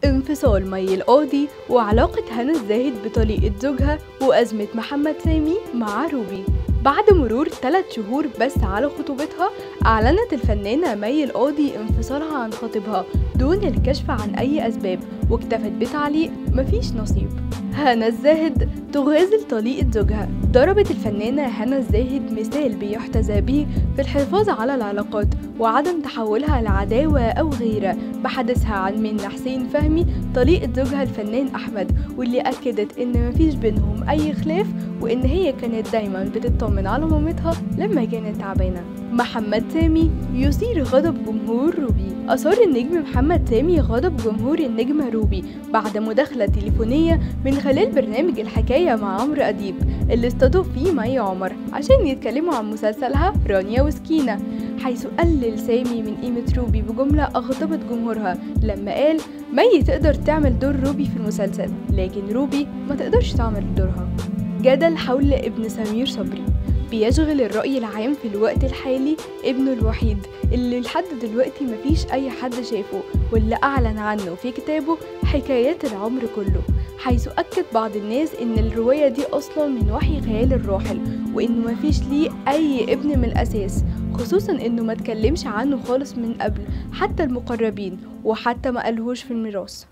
انفصال مي القاضي وعلاقة هنا الزاهد بطليقة زوجها وأزمة محمد سامي مع روبي بعد مرور 3 شهور بس على خطوبتها أعلنت الفنانة مي القاضي انفصالها عن خطيبها دون الكشف عن أي أسباب واكتفت بتعليق مفيش نصيب هنا الزاهد تغازل طليقة زوجها ضربت الفنانة هنا الزاهد مثال بيحتذى به في الحفاظ على العلاقات وعدم تحولها لعداوة أو غيرة بحديثها عن منى حسين فهمي طليقة زوجها الفنان أحمد واللي أكدت إن مفيش بينهم أي خلاف وإن هي كانت دايما بتطمن على مامتها لما كانت تعبانة محمد سامي يثير غضب جمهور روبي أثار النجم محمد سامي غضب جمهور النجمة روبي بعد مداخلة تليفونية من خلال برنامج الحكاية مع عمرو أديب اللي استضاف فيه مي عمر عشان يتكلموا عن مسلسلها رانيا وسكينة حيث قلل سامي من قيمة روبي بجملة أغضبت جمهورها لما قال مي تقدر تعمل دور روبي في المسلسل لكن روبي ما تقدرش تعمل دورها جدل حول ابن سمير صبري بيشغل الرأي العام في الوقت الحالي ابنه الوحيد اللي لحد دلوقتي مفيش أي حد شافه واللي أعلن عنه في كتابه حكايات العمر كله حيث أكد بعض الناس إن الرواية دي أصلا من وحي خيال الراحل وإنه مفيش ليه أي ابن من الأساس خصوصا إنه ما تكلمش عنه خالص من قبل حتى المقربين وحتى ما قالهوش في الميراث